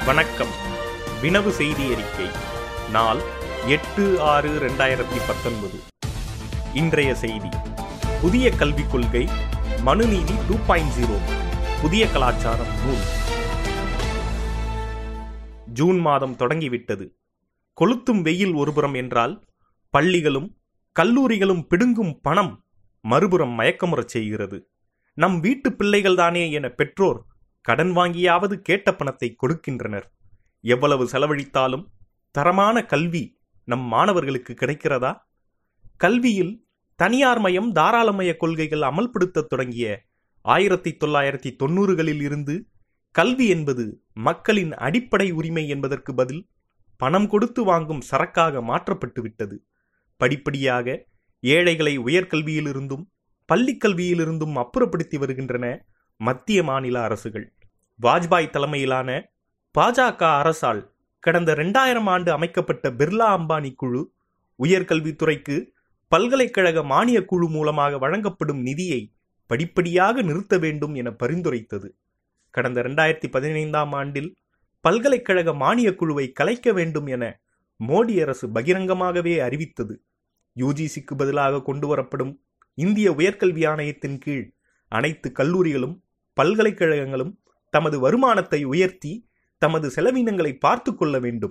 வணக்கம் வினவு செய்தி அறிக்கை நாள் எட்டு ஆறு ரெண்டாயிரத்தி பத்தொன்பது இன்றைய செய்தி புதிய கல்விக் கொள்கை மனுநீதி டூ பாயிண்ட் ஜீரோ புதிய கலாச்சாரம் நூல் ஜூன் மாதம் தொடங்கிவிட்டது கொளுத்தும் வெயில் ஒருபுறம் என்றால் பள்ளிகளும் கல்லூரிகளும் பிடுங்கும் பணம் மறுபுறம் மயக்கமுறச் செய்கிறது நம் வீட்டு பிள்ளைகள்தானே என பெற்றோர் கடன் வாங்கியாவது கேட்ட பணத்தை கொடுக்கின்றனர் எவ்வளவு செலவழித்தாலும் தரமான கல்வி நம் மாணவர்களுக்கு கிடைக்கிறதா கல்வியில் தனியார் மயம் தாராளமய கொள்கைகள் அமல்படுத்தத் தொடங்கிய ஆயிரத்தி தொள்ளாயிரத்தி தொண்ணூறுகளில் இருந்து கல்வி என்பது மக்களின் அடிப்படை உரிமை என்பதற்கு பதில் பணம் கொடுத்து வாங்கும் சரக்காக மாற்றப்பட்டு விட்டது படிப்படியாக ஏழைகளை உயர்கல்வியிலிருந்தும் பள்ளிக் கல்வியிலிருந்தும் அப்புறப்படுத்தி வருகின்றன மத்திய மாநில அரசுகள் வாஜ்பாய் தலைமையிலான பாஜக அரசால் கடந்த இரண்டாயிரம் ஆண்டு அமைக்கப்பட்ட பிர்லா அம்பானி குழு உயர்கல்வித்துறைக்கு பல்கலைக்கழக மானியக் குழு மூலமாக வழங்கப்படும் நிதியை படிப்படியாக நிறுத்த வேண்டும் என பரிந்துரைத்தது கடந்த இரண்டாயிரத்தி பதினைந்தாம் ஆண்டில் பல்கலைக்கழக மானியக் குழுவை கலைக்க வேண்டும் என மோடி அரசு பகிரங்கமாகவே அறிவித்தது யுஜிசிக்கு பதிலாக கொண்டு வரப்படும் இந்திய உயர்கல்வி ஆணையத்தின் கீழ் அனைத்து கல்லூரிகளும் பல்கலைக்கழகங்களும் தமது வருமானத்தை உயர்த்தி தமது செலவினங்களை பார்த்து கொள்ள வேண்டும்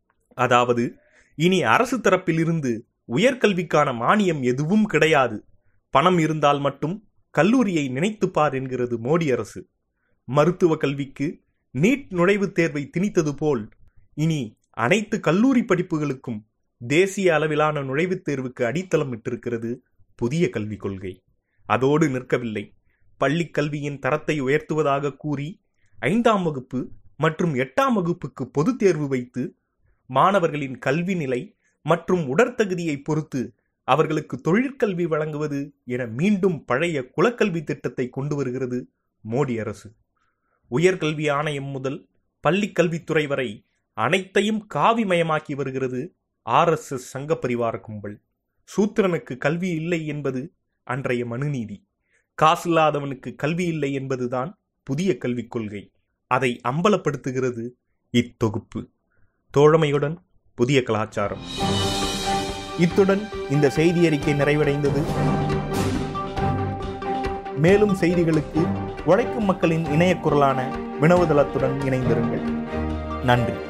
அதாவது இனி அரசு தரப்பிலிருந்து உயர்கல்விக்கான மானியம் எதுவும் கிடையாது பணம் இருந்தால் மட்டும் கல்லூரியை நினைத்துப்பார் என்கிறது மோடி அரசு மருத்துவ கல்விக்கு நீட் நுழைவுத் தேர்வை திணித்தது போல் இனி அனைத்து கல்லூரி படிப்புகளுக்கும் தேசிய அளவிலான நுழைவுத் தேர்வுக்கு அடித்தளம் இட்டிருக்கிறது புதிய கல்விக் கொள்கை அதோடு நிற்கவில்லை பள்ளிக் கல்வியின் தரத்தை உயர்த்துவதாக கூறி ஐந்தாம் வகுப்பு மற்றும் எட்டாம் வகுப்புக்கு பொதுத் தேர்வு வைத்து மாணவர்களின் கல்வி நிலை மற்றும் உடற்தகுதியை பொறுத்து அவர்களுக்கு தொழிற்கல்வி வழங்குவது என மீண்டும் பழைய குலக்கல்வி திட்டத்தை கொண்டு வருகிறது மோடி அரசு உயர்கல்வி ஆணையம் முதல் பள்ளிக் கல்வித்துறை வரை அனைத்தையும் காவிமயமாக்கி வருகிறது ஆர் எஸ் எஸ் சங்க பரிவார கும்பல் சூத்திரனுக்கு கல்வி இல்லை என்பது அன்றைய மனுநீதி காசில்லாதவனுக்கு கல்வி இல்லை என்பதுதான் புதிய கல்விக் கொள்கை அதை அம்பலப்படுத்துகிறது இத்தொகுப்பு தோழமையுடன் புதிய கலாச்சாரம் இத்துடன் இந்த செய்தி அறிக்கை நிறைவடைந்தது மேலும் செய்திகளுக்கு உழைக்கும் மக்களின் இணைய குரலான வினவுதளத்துடன் இணைந்திருங்கள் நன்றி